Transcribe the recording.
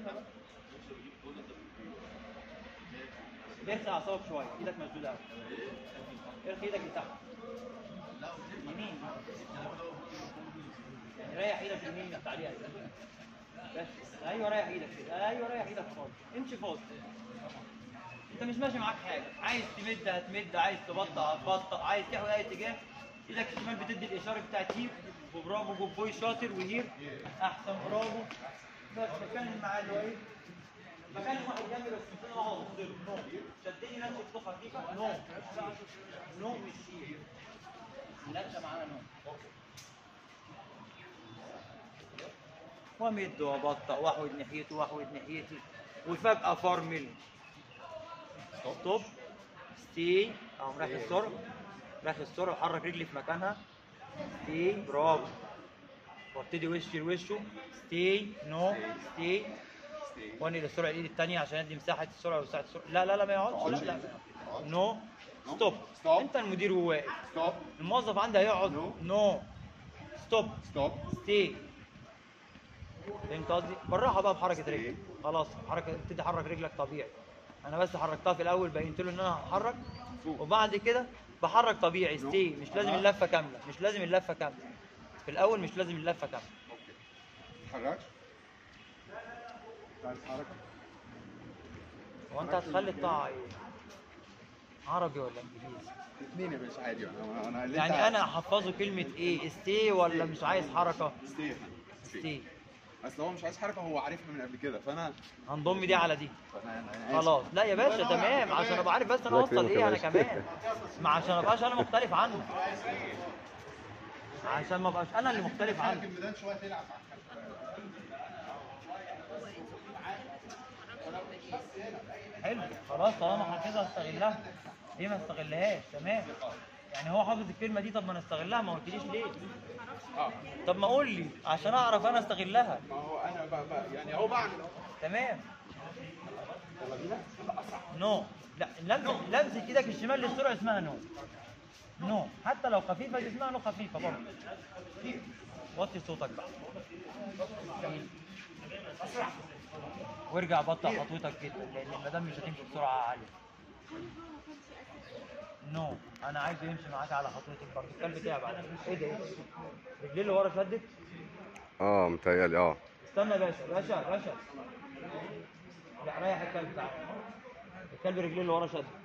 ارخي اعصابك شويه ايدك مسدوده قوي ارخي ايدك لتحت يمين يعني ريح ايدك اليمين من عليها بس ايوه ريح ايدك كده ايوه ريح ايدك خالص امشي فاضي انت مش ماشي معاك حاجه عايز تمد هتمد عايز تبطأ هتبطأ عايز تحوي اي اتجاه ايدك الشمال بتدي الاشاره بتاعت هيب وبرافو جود بوي شاطر وهيب احسن برافو بس بتكلم معاه اللي هو ايه بكلم واحد جنبي بس مش انا اقعد أفصله. نو شدني نفسي خفيفه نو نو مش هيب نفسه معانا نو وامد وابطأ واحود ناحيته واحود ناحيتي وفجأة فرمل ستوب ستي اقوم رايح السرعة رايح السرعة وحرك رجلي في مكانها ستي برافو وابتدي وشي لوشه ستي نو ستي وانقل السرعة الايد التانية عشان ادي مساحة السرعة وساعة السرعة لا لا لا ما يقعدش لا لا ما يقعدش. نو ستوب ستوب. انت المدير وهو واقف ستوب الموظف عندي هيقعد نو. نو ستوب ستوب ستي فهمت قصدي؟ بالراحه بقى بحركه رجلك خلاص حركه ابتدي حرك رجلك طبيعي انا بس حركتها في الاول بينت له ان انا هحرك فوق. وبعد كده بحرك طبيعي ستي مش لازم اللفه كامله مش لازم اللفه كامله في الاول مش لازم اللفه كامله اوكي تتحركش تعال تتحرك هو انت هتخلي الطاعه ايه؟ عربي ولا انجليزي؟ اثنين يا باشا عادي انا انا اللي يعني انا احفظه كلمه ايه؟ ستي ولا مش عايز حركه؟ ستي ستي اصل هو مش عايز حركه هو عارفها من قبل كده فانا هنضم دي على دي فانا أنا آسف. خلاص لا يا باشا تمام عشان ابقى عارف بس انا الله اوصل يكرمك يا ايه انا باشا. كمان ما عشان ما ابقاش انا مختلف عنه عشان ما ابقاش انا اللي مختلف عنه الميدان شويه تلعب حلو خلاص طالما احنا كده هستغلها ليه ما استغلهاش تمام يعني هو حافظ الكلمه دي طب ما انا استغلها ما قلتليش ليه اه طب ما قول لي عشان اعرف انا استغلها ما هو انا بقى بقى يعني اهو بعمل اهو تمام نو لا لمس لمسه ايدك الشمال للسرعه اسمها نو نو حتى لو خفيفه دي اسمها نو خفيفه برضه وطي صوتك بقى وارجع بطأ خطوتك جدا لان المدام مش هتمشي بسرعه عاليه نو انا عايزه يمشي معاك على خطوتك برضه الكلب تعب على فكرة. ايه ده ايه رجليه اللي ورا شدت اه متهيألي اه استنى يا باشا باشا باشا لا ريح الكلب تعالى الكلب رجليه اللي ورا شد